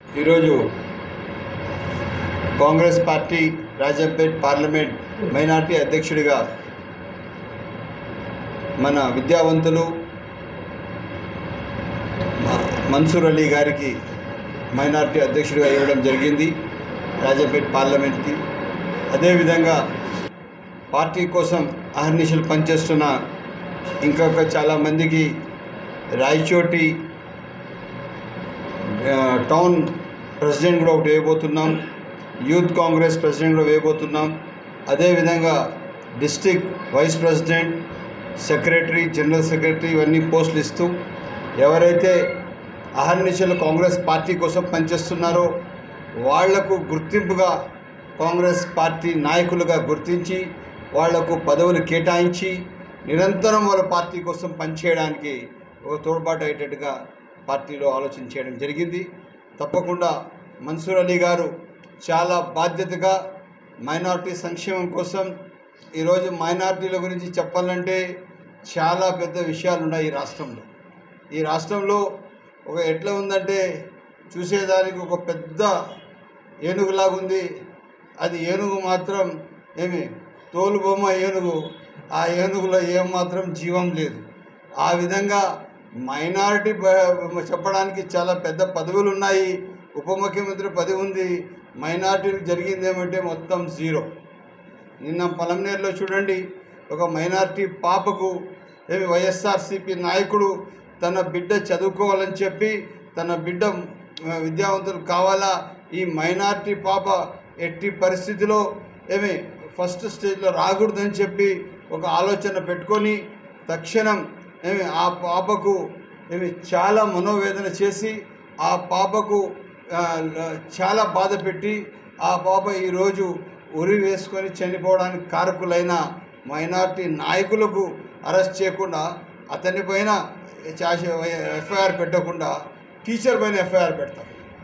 ఈరోజు Congress party Rajampet parliament minority అధ్యక్షుడిగా మన విద్యావంతులు మ- మన్సూర్ అలీ గారికి మైనార్టీ అధ్యక్షుడిగా ఇవ్వడం జరిగింది రాజంపేట్ పార్లమెంట్కి అదేవిధంగా పార్టీ కోసం అహర్నిశలు పనిచేస్తున్న ఇంకొక చాలామందికి రాయచోటి ఆ, టౌన్ ప్రెసిడెంట్ కూడా ఒకటి వేయబోతున్నాం యూత్ కాంగ్రెస్ ప్రెసిడెంట్ కూడా వేయబోతున్నాం అదేవిధంగా district vice president secretary general secretary ఇవన్నీ పోస్టులు ఇస్తూ ఎవరైతే అహర్నిశలు కాంగ్రెస్ పార్టీ కోసం పనిచేస్తున్నారో వాళ్లకు గుర్తింపుగా కాంగ్రెస్ పార్టీ నాయకులుగా గుర్తించి వాళ్లకు పదవులు కేటాయించి నిరంతరం వాళ్ళ పార్టీ కోసం పనిచేయడానికి ఒక తోడ్పాటు అయ్యేటట్టుగా పార్టీలో ఆలోచన చేయడం జరిగింది తప్పకుండా మన్సూర్ అలీ గారు చాలా బాధ్యతగా మైనార్టీ సంక్షేమం కోసం ఈరోజు మైనార్టీల గురించి చెప్పాలంటే చాలా పెద్ద విషయాలు ఉన్నాయి ఈ రాష్ట్రంలో ఈ రాష్ట్రంలో ఒక ఎట్లా ఉందంటే చూసేదానికి ఒక పెద్ద ఏనుగులాగుంది అది ఏనుగు మాత్రం ఏమి తోలు బొమ్మ ఏనుగు ఆ ఏనుగులో ఏమాత్రం జీవం లేదు ఆ విధంగా మైనారిటీ బ- చెప్పడానికి చాలా పెద్ద పదవులు ఉన్నాయి ఉప ముఖ్యమంత్రి పదవి ఉంది మైనార్టీలకు జరిగింది ఏమంటే మొత్తం జీరో నిన్న పలమనేరులో చూడండి ఒక మైనారిటీ పాపకు ఏమి వైఎస్ఆర్సీపీ నాయకుడు తన బిడ్డ చదువుకోవాలని చెప్పి తన బిడ్డ ఆ, విద్యావంతులు కావాలా ఈ మైనారిటీ పాప ఎట్టి పరిస్థితిలో ఏమి ఫస్ట్ స్టేజ్లో రాకూడదని చెప్పి ఒక ఆలోచన పెట్టుకొని తక్షణం ఏమి ఆ పాపకు ఏమి చాలా మనోవేదన చేసి ఆ పాపకు ఆ, ల- చాలా బాధ పెట్టి ఆ పాప ఈరోజు ఉరి వేసుకొని చనిపోవడానికి కారకులైన మైనార్టీ నాయకులకు అరెస్ట్ చేయకుండా అతని పైన ఎఫ్ఐఆర్ పెట్టకుండా టీచర్ పైన ఎఫ్ఐఆర్ పెడతారు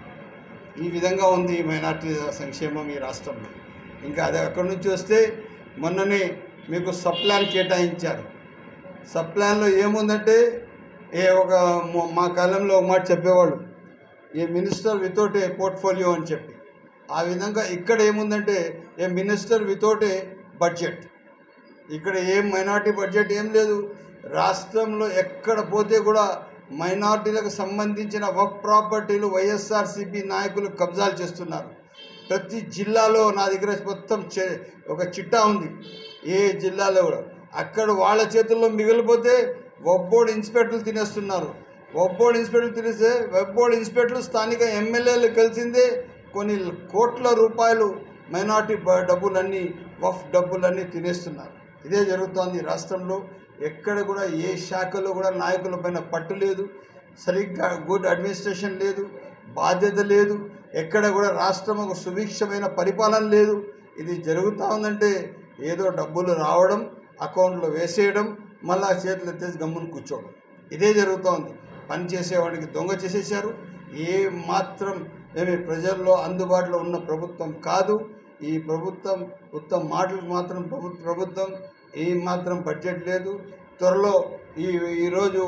ఈ విధంగా ఉంది ఈ మైనార్టీ సంక్షేమం ఈ రాష్ట్రంలో ఇంకా అది అక్కడి నుంచి వస్తే మొన్ననే మీకు సప్లాన్ కేటాయించారు సప్లాన్లో ఏముందంటే ఏ ఒక మొ- మా కాలంలో ఒక మాట చెప్పేవాళ్ళు a minister without a portfolio అని చెప్పి ఆ విధంగా ఇక్కడ ఏముందంటే a minister without a budget ఇక్కడ ఏం మైనార్టీ బడ్జెట్ ఏం లేదు రాష్ట్రంలో ఎక్కడ పోతే కూడా మైనార్టీలకు సంబంధించిన వర్క్ ప్రాపర్టీలు వైఎస్ఆర్సీపీ నాయకులు కబ్జాలు చేస్తున్నారు ప్రతి జిల్లాలో నా దగ్గర మొత్తం చే- ఒక చిట్టా ఉంది ఏ జిల్లాలో కూడా అక్కడ వాళ్ళ చేతుల్లో మిగిలిపోతే వెబ్ బోర్డ్ ఇన్స్పెక్టర్లు తినేస్తున్నారు వెబ్ బోర్డ్ ఇన్స్పెక్టర్లు తినేస్తే వెబ్ బోర్డ్ ఇన్స్పెక్టర్లు స్థానిక ఎమ్మెల్యేలు కలిసిందే కొన్ని కోట్ల రూపాయలు మైనార్టీ బ- డబ్బులన్నీ వఫ్ డబ్బులన్నీ తినేస్తున్నారు ఇదే జరుగుతోంది ఈ రాష్ట్రంలో ఎక్కడ కూడా ఏ శాఖలో కూడా నాయకుల పైన పట్టు లేదు సరిగ్గా గుడ్ అడ్మినిస్ట్రేషన్ లేదు బాధ్యత లేదు ఎక్కడ కూడా రాష్ట్రం ఒక సుభిక్షమైన పరిపాలన లేదు ఇది జరుగుతూ ఉందంటే ఏదో డబ్బులు రావడం అకౌంట్లో వేసేయడం మళ్ళా చేతులు ఎత్తేసి గమ్మును కూర్చోవడం ఇదే జరుగుతోంది పని చేసేవాడికి దొంగ చేసేసారు ఏ మాత్రం ఏమి ప్రజల్లో అందుబాటులో ఉన్న ప్రభుత్వం కాదు ఈ ప్రభుత్వం ఉత్తమ మాటలకు మాత్రం ప్రభు ప్రభుత్వం ఏ మాత్రం బడ్జెట్ లేదు త్వరలో ఈ ఈరోజు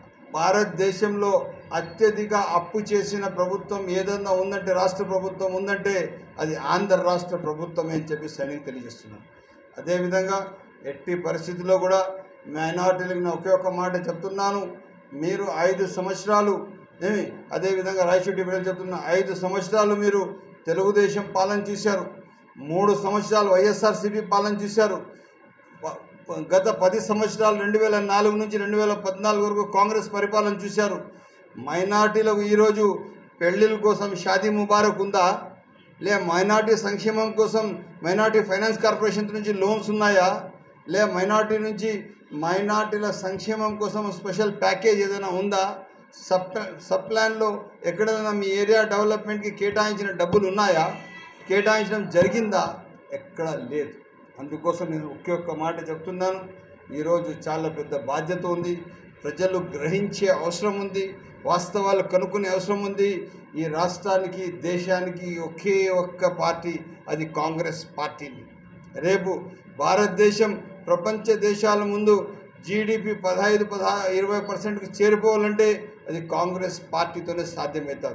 భారతదేశంలో అత్యధిక అప్పు చేసిన ప్రభుత్వం ఏదన్నా ఉందంటే రాష్ట్ర ప్రభుత్వం ఉందంటే అది ఆంధ్ర రాష్ట్ర ప్రభుత్వమే అని చెప్పి సైనిక తెలియజేస్తున్నాను అదేవిధంగా ఎట్టి పరిస్థితుల్లో కూడా మైనార్టీలకు నేను ఒకే ఒక్క మాట చెప్తున్నాను మీరు ఐదు సంవత్సరాలు ఏమి అదేవిధంగా రాయచోటి బిడ్డలు చెప్తున్న ఐదు సంవత్సరాలు మీరు తెలుగుదేశం పాలన చేశారు మూడు సంవత్సరాలు వైఎస్ఆర్సీపీ పాలన చేశారు ప- ప- గత పది సంవత్సరాలు రెండు వేల నాలుగు నుంచి రెండు వేల పద్నాలుగు వరకు కాంగ్రెస్ పరిపాలన చూశారు మైనార్టీలకు ఈరోజు పెళ్ళిళ్ళ కోసం షాదీ ముబారక్ ఉందా లే మైనార్టీ సంక్షేమం కోసం మైనార్టీ ఫైనాన్స్ కార్పొరేషన్ నుంచి లోన్స్ ఉన్నాయా లే మైనార్టీ నుంచి మైనార్టీల సంక్షేమం కోసం స్పెషల్ ప్యాకేజ్ ఏదైనా ఉందా సబ్ సబ్ ప్లాన్లో ఎక్కడైనా మీ ఏరియా డెవలప్మెంట్కి కేటాయించిన డబ్బులు ఉన్నాయా కేటాయించడం జరిగిందా ఎక్కడ లేదు అందుకోసం నేను ఒకే ఒక్క మాట చెప్తున్నాను ఈరోజు చాలా పెద్ద బాధ్యత ఉంది ప్రజలు గ్రహించే అవసరం ఉంది వాస్తవాలు కనుక్కునే అవసరం ఉంది ఈ రాష్ట్రానికి దేశానికి ఒకే ఒక్క పార్టీ అది కాంగ్రెస్ పార్టీని రేపు భారతదేశం ప్రపంచ దేశాల ముందు జీడిపి పదహైదు పదహా ఇరవై పర్సెంట్కి చేరిపోవాలంటే అది కాంగ్రెస్ పార్టీతోనే సాధ్యమవుతుంది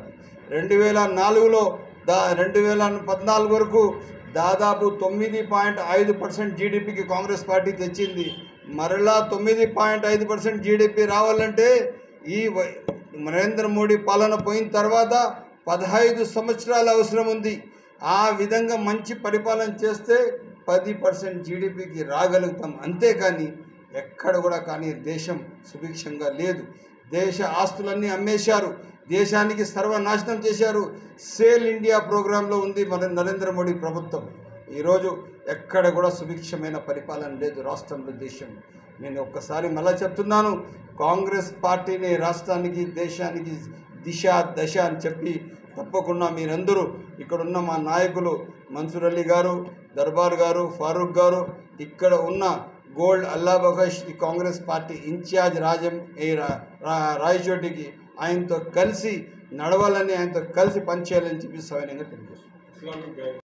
రెండు వేల నాలుగులో దా రెండు వేల పద్నాలుగు వరకు దాదాపు తొమ్మిది పాయింట్ ఐదు పర్సెంట్ జీడిపికి కాంగ్రెస్ పార్టీ తెచ్చింది మరలా తొమ్మిది పాయింట్ ఐదు పర్సెంట్ జీడిపి రావాలంటే ఈ వై- నరేంద్ర మోడీ పాలన పోయిన తర్వాత పదహైదు సంవత్సరాల అవసరం ఉంది ఆ విధంగా మంచి పరిపాలన చేస్తే పది పర్సెంట్ జీడిపికి రాగలుగుతాం అంతేకాని ఎక్కడ కూడా కానీ దేశం సుభిక్షంగా లేదు దేశ ఆస్తులన్నీ అమ్మేశారు దేశానికి సర్వనాశనం చేశారు సేల్ ఇండియా ప్రోగ్రాంలో ఉంది మన నరేంద్ర మోడీ ప్రభుత్వం ఈరోజు ఎక్కడ కూడా సుభిక్షమైన పరిపాలన లేదు రాష్ట్రంలో దేశం నేను ఒక్కసారి మళ్ళా చెప్తున్నాను కాంగ్రెస్ పార్టీని రాష్ట్రానికి దేశానికి దిశ దశ అని చెప్పి తప్పకుండా మీరందరూ ఇక్కడున్న మా నాయకులు మన్సూర్ అలీ గారు దర్బార్ గారు ఫారూక్ గారు ఇక్కడ ఉన్న గోల్డ్ అల్లా బఖష్ ఈ కాంగ్రెస్ పార్టీ ఇన్ఛార్జ్ రాజం ఈ రా- రా- రాయచోటికి ఆయనతో కలిసి నడవాలని ఆయనతో కలిసి పనిచేయాలని చెప్పి సవినయంగా తెలియజేస్తున్నాను